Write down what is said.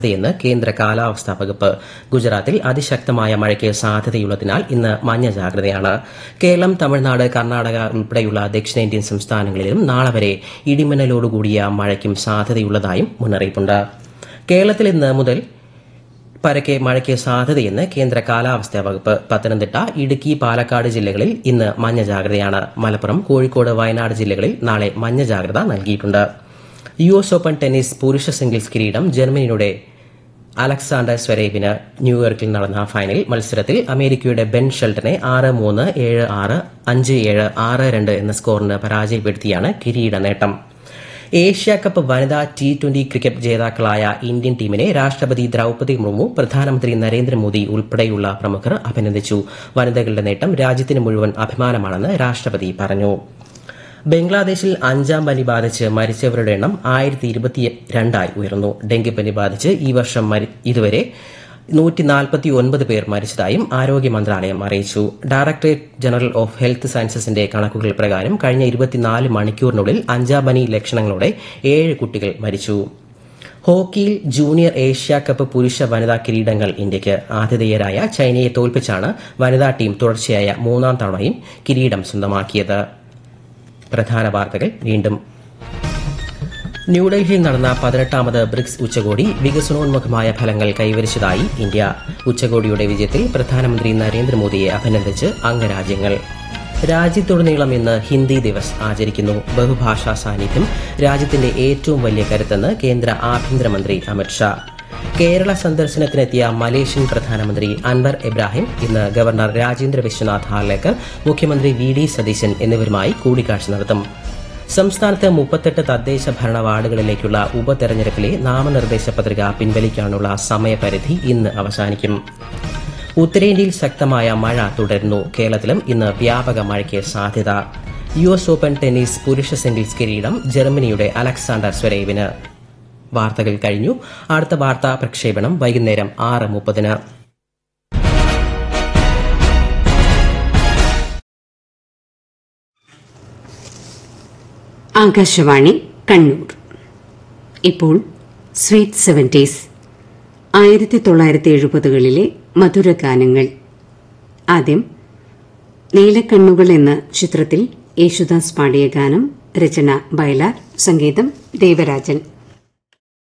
എന്ന് കേന്ദ്ര കാലാവസ്ഥാ വകുപ്പ് ഗുജറാത്തിൽ അതിശക്തമായ മഴയ്ക്ക് സാധ്യതയുള്ളതിനാൽ ഇന്ന് മഞ്ഞ ജാഗ്രതയാണ് കേരളം തമിഴ്നാട് കർണാടക ഉൾപ്പെടെയുള്ള ദക്ഷിണേന്ത്യൻ സംസ്ഥാനങ്ങളിലും നാളെ വരെ ഇടിമിന്നലോടുകൂടിയ മഴയ്ക്കും സാധ്യതയുള്ളതായും മുന്നറിയിപ്പുണ്ട് കേരളത്തിൽ ഇന്ന് മുതൽ പരക്കെ മഴയ്ക്ക് സാധ്യതയെന്ന് കേന്ദ്ര കാലാവസ്ഥാ വകുപ്പ് പത്തനംതിട്ട ഇടുക്കി പാലക്കാട് ജില്ലകളിൽ ഇന്ന് മഞ്ഞ ജാഗ്രതയാണ് മലപ്പുറം കോഴിക്കോട് വയനാട് ജില്ലകളിൽ നാളെ മഞ്ഞ ജാഗ്രത നൽകിയിട്ടുണ്ട് യു എസ് ഓപ്പൺ ടെന്നീസ് പുരുഷ സിംഗിൾസ് കിരീടം ജർമ്മനിയുടെ അലക്സാണ്ടർ സ്വരേവിന് ന്യൂയോർക്കിൽ നടന്ന ഫൈനൽ മത്സരത്തിൽ അമേരിക്കയുടെ ബെൻ ഷെൽട്ടനെ ആറ് മൂന്ന് ഏഴ് ആറ് അഞ്ച് ഏഴ് ആറ് രണ്ട് എന്ന സ്കോറിന് പരാജയപ്പെടുത്തിയാണ് കിരീട നേട്ടം ഏഷ്യ കപ്പ് വനിതാ ടി ട്വന്റി ക്രിക്കറ്റ് ജേതാക്കളായ ഇന്ത്യൻ ടീമിനെ രാഷ്ട്രപതി ദ്രൌപദി മുർമു പ്രധാനമന്ത്രി നരേന്ദ്രമോദി ഉൾപ്പെടെയുള്ള പ്രമുഖർ അഭിനന്ദിച്ചു വനിതകളുടെ നേട്ടം രാജ്യത്തിന് മുഴുവൻ അഭിമാനമാണെന്ന് രാഷ്ട്രപതി പറഞ്ഞു ബംഗ്ലാദേശിൽ അഞ്ചാം പനി ബാധിച്ച് മരിച്ചവരുടെ എണ്ണം ആയിരത്തി ഇരുപത്തിരണ്ടായി ഉയർന്നു ഡെങ്കിപ്പനി ബാധിച്ച് ഈ വർഷം മരി- ഇതുവരെ നൂറ്റി നാൽപ്പത്തി ഒൻപത് പേർ മരിച്ചതായും ആരോഗ്യ മന്ത്രാലയം അറിയിച്ചു ഡയറക്ടറേറ്റ് ജനറൽ ഓഫ് ഹെൽത്ത് സയൻസസിന്റെ കണക്കുകൾ പ്രകാരം കഴിഞ്ഞ ഇരുപത്തിനാല് മണിക്കൂറിനുള്ളിൽ അഞ്ചാം പനി ലക്ഷണങ്ങളോടെ ഏഴ് കുട്ടികൾ മരിച്ചു ഹോക്കിയിൽ ജൂനിയർ ഏഷ്യ കപ്പ് പുരുഷ വനിതാ കിരീടങ്ങൾ ഇന്ത്യയ്ക്ക് ആതിഥേയരായ ചൈനയെ തോൽപ്പിച്ചാണ് വനിതാ ടീം തുടർച്ചയായ മൂന്നാം തവണയും കിരീടം സ്വന്തമാക്കിയത് പ്രധാന വാർത്തകൾ വീണ്ടും ന്യൂഡൽഹിയിൽ നടന്ന പതിനെട്ടാമത് ബ്രിക്സ് ഉച്ചകോടി വികസനോന്മുഖമായ ഫലങ്ങൾ കൈവരിച്ചതായി ഇന്ത്യ ഉച്ചകോടിയുടെ വിജയത്തിൽ പ്രധാനമന്ത്രി നരേന്ദ്രമോദിയെ അഭിനന്ദിച്ച് അംഗരാജ്യങ്ങൾ രാജ്യത്തുടനീളം ഇന്ന് ഹിന്ദി ദിവസ് ആചരിക്കുന്നു ബഹുഭാഷാ സാന്നിധ്യം രാജ്യത്തിന്റെ ഏറ്റവും വലിയ കരുത്തെന്ന് കേന്ദ്ര ആഭ്യന്തരമന്ത്രി അമിത്ഷാ കേരള സന്ദർശനത്തിനെത്തിയ മലേഷ്യൻ പ്രധാനമന്ത്രി അൻവർ ഇബ്രാഹിം ഇന്ന് ഗവർണർ രാജേന്ദ്ര വിശ്വനാഥ് ഹാർലേക്കർ മുഖ്യമന്ത്രി വി ഡി സതീശൻ എന്നിവരുമായി കൂടിക്കാഴ്ച നടത്തും സംസ്ഥാനത്ത് മുപ്പത്തെട്ട് തദ്ദേശ ഭരണ വാർഡുകളിലേക്കുള്ള ഉപതെരഞ്ഞെടുപ്പിലെ നാമനിർദ്ദേശ പത്രിക പിൻവലിക്കാനുള്ള സമയപരിധി ഇന്ന് അവസാനിക്കും ഉത്തരേന്ത്യയിൽ ശക്തമായ മഴ തുടരുന്നു കേരളത്തിലും ഇന്ന് വ്യാപക മഴയ്ക്ക് സാധ്യത യു എസ് ഓപ്പൺ ടെന്നീസ് പുരുഷ സിംഗിൾസ് കിരീടം ജർമ്മനിയുടെ അലക്സാണ്ടർ സ്വരേവിന് വാർത്തകൾ കഴിഞ്ഞു അടുത്ത വാർത്താ പ്രക്ഷേപണം വൈകുന്നേരം ആറ് മുപ്പതിന് ആകാശവാണി കണ്ണൂർ ഇപ്പോൾ സ്വീറ്റ് സെവൻറ്റീസ് ആയിരത്തി തൊള്ളായിരത്തി എഴുപതുകളിലെ മധുരഗാനങ്ങൾ ആദ്യം നീലക്കണ്ണുകൾ എന്ന ചിത്രത്തിൽ യേശുദാസ് പാടിയ ഗാനം രചന ബയലാർ സംഗീതം ദേവരാജൻ